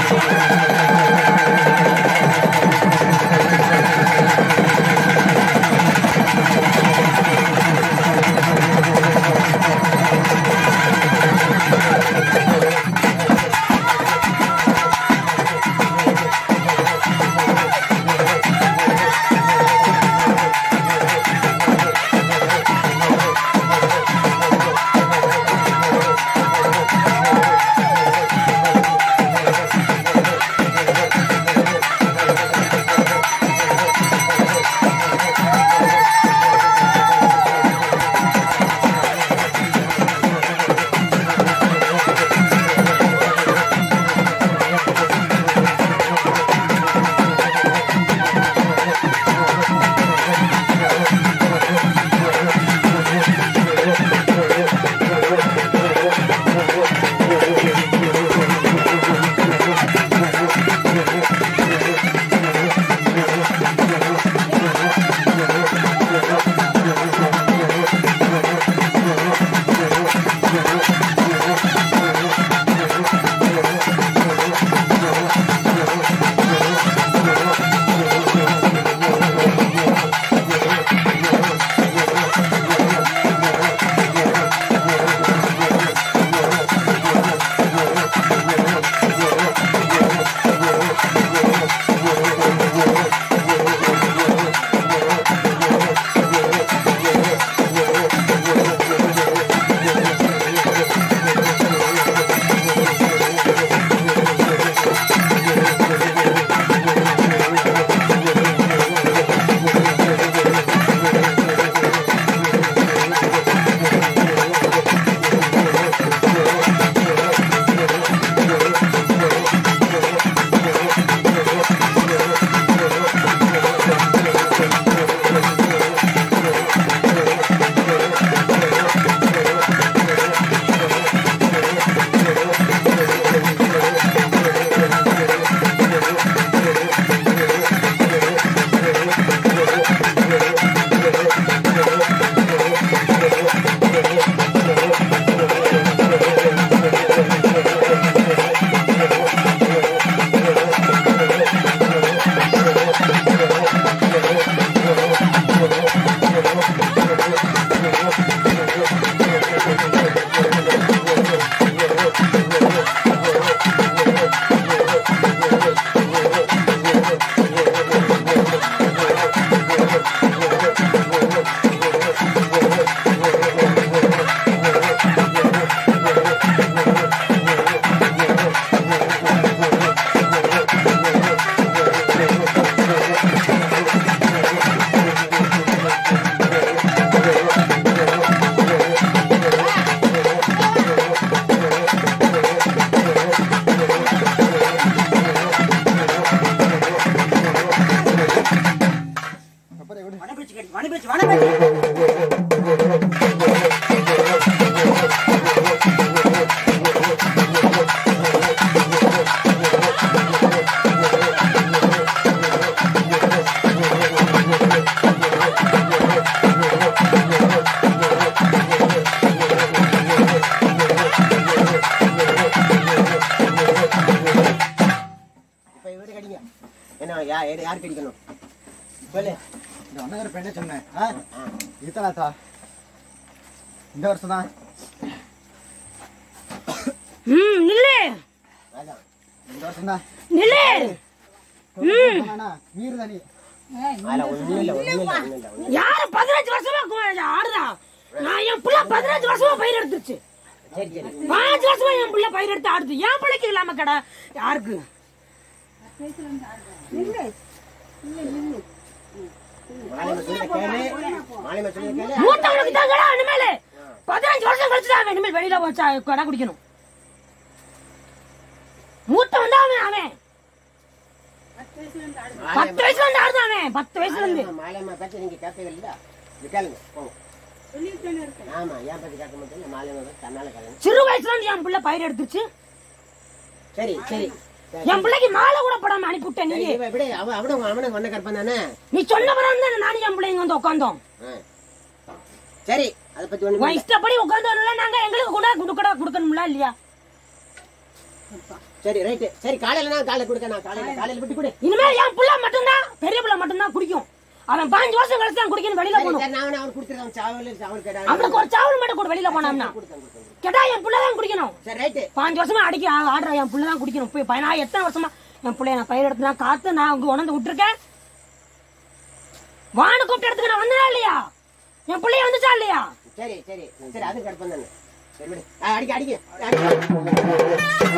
வனப்பேச்சு கேட்டு வனப்பேச்சு வனப்பேச்சு இப்ப இவரு கடிங்க என்ன யா யாரு யார் கடிக்கணும் சொல்லு இந்த ஒன்னகர பெண்ணே சொன்னேன் ஆ இத்தனாத்தா இந்த வருஷம் தான் ம் நில்லு அதான் இந்த வருஷம் தான் நில்லு வீடு தானே அதெல்லாம் ஒண்ணும் இல்ல ஒண்ணும் இல்ல ஒண்ணும் இல்ல ஒண்ணும் யாரு பதினஞ்சு வருஷமா கு- ஆடுறா நான் என் புள்ள பதினஞ்சு வருஷமா பயிர் எடுத்துருச்சு சரி சரி பாஞ்சு வருஷமா என் புள்ள பயிர் எடுத்து ஆடுது என் பிள்ளைக்கு இல்லாம கடை யாருக்கு மாலைமை சொல்லி கேளு மாலைமை சொல்லி கேளு மூத்தவனுக்கு தான் கடை இனிமேல் பதினஞ்சு வருஷம் கழிச்சு தான் அவன் இனிமேல் வெளியில வச்சா கடை குடிக்கணும் மூத்தவன் தான் அவன் அவன் பத்து வயசுல இருந்து ஆடுதான் அவன் பத்து வயசுல இருந்து மாலைமா மாலைமா பேச்ச நீங்க கேட்பீங்க இல்ல இது கேளுங்க போங்க ஆமா ஏன் பத்தி கேட்க மாட்டேன் மாலைமா பேச்சு தன்னால கேளுங்க சிறு வயசுல இருந்து என் பிள்ளை பயிர் எடுத்துருச்சு சரி சரி சரி. என் பிள்ளைக்கு மாலை கூட படாம அனுப்பிவிட்டேன் சரி, நீ இவன் எப்படி அவன் அவனும் அவனும் ஒன்ன கற்பன் தானே நீ சொன்ன பிறகு தான் நானும் என் பிள்ளைங்க வந்து உட்காந்தோம் ஆ. சரி அதை பத்தி உன் ஒண்ணு இஷ்டப்படி உட்காந்து நாங்க எங்களுக்கு கூட குடுக்கடா கொடுக்கணும்ல இல்லையா சரி ரைட்டு சரி காலையில நான் காலையில கொடுக்க நான் காலையில காலையில விட்டு கொடு இனிமேல் என் புள்ள மட்டும்தான் பெரிய புள்ள மட்டும்தான் குடிக்கும் அவன் பாஞ்சு வருஷம் கழிச்சு தான் குடிக்கணும் வெளியில சரி, போகணும் சரி, நான் அவனை அவன் கொடுத்துருக்கான் சாவல் அவன் கேட்டா அவனுக்கு ஒரு சாவல் மட்டும் கூட வெளியில போனாம்னா கொடுத்தேன் கொடுத்தேன் கேட்டா என் புள்ள தான் குடிக்கணும் சரி ரைட்டு பாஞ்சு வருஷமா அடிக்க ஆ- ஆடுற என் புள்ள தான் குடிக்கணும் போய் பையனா எத்தனை வருஷமா என் பிள்ளைய நான் பயிர் எடுத்து நான் காத்து நான் அங்க உணர்ந்து விட்டுருக்கேன் வானு கூப்பிட்ட இடத்துக்கு நான் வந்ததா இல்லையா என் பிள்ளைய வந்துச்சா இல்லையா சரி சரி சரி அது கடுப்பம் தானே சரி விடு ஆ, அடிக்க அடிக்க அடிக்க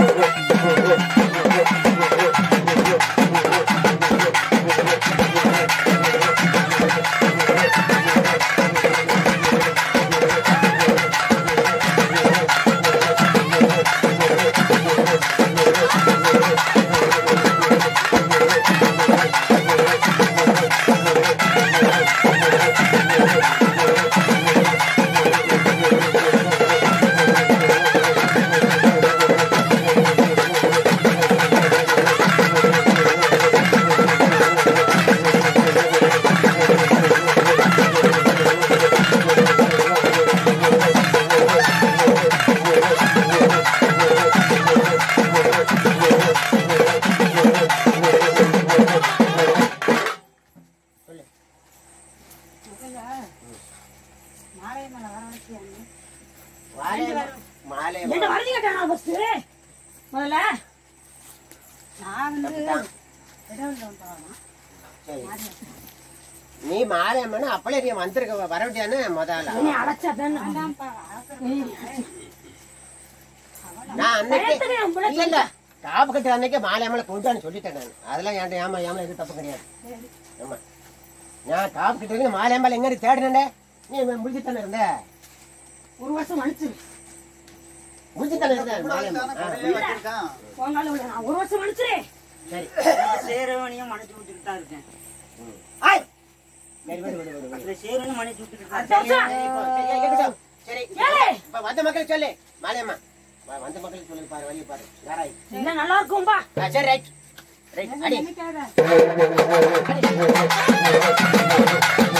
மாலை மாலை என்ன வரதி கேட்டானா ஃபர்ஸ்ட் முதல்ல சரி நீ மாலை அம்மனா அப்பளே நீ வந்திருக்க வர வேண்டியானே முதல்ல என்னை அழைச்சா தான் நான் அன்னைக்கு பயத்துல என் பிள்ளை இல்ல இல்ல காப்பு கட்டு அன்னைக்கு மாலை அம்மளை கொண்டான்னு சொல்லிட்டேன் நான் அதெல்லாம் ஏன்டா ஏமா ஏமா எதுவும் தப்பு கிடையாது ஆமா நான் காப்பு கட்டு மாலை அம்மாள் எங்க தேடினே நீ முடிஞ்சு தானே இருந்த ஒரு வருஷம் மன்னிச்சிரு முடிஞ்சு தானே இருந்த மாலை அம்மா ஆ, கடையிலே வச்சிருக்கான் உங்கால உள்ள நான் ஒரு வருஷம் மன்னிச்சிரு சரி சேரவனையும் மன்னிச்சு விட்டுட்டு தான் இருக்கேன் ஆய் சரி விடு விடு விடு விடு இந்த சேரவனையும் மன்னிச்சு விட்டுட்டு தான் அடுத்த இருக்கேன். வருஷம் சரி, இப்போ, சரி, இருக்கட்டும். சரி ஏலே. இப்ப வந்த மக்களுக்கு சொல்லு மாலையம்மா வ- வந்த மக்களுக்கு சொல்லு பாரு வழி பாரு யாராய் இல்ல நல்லா இருக்கும்பா ஆ, சரி ரைட் ரைட் அடி நினைக்காத அடி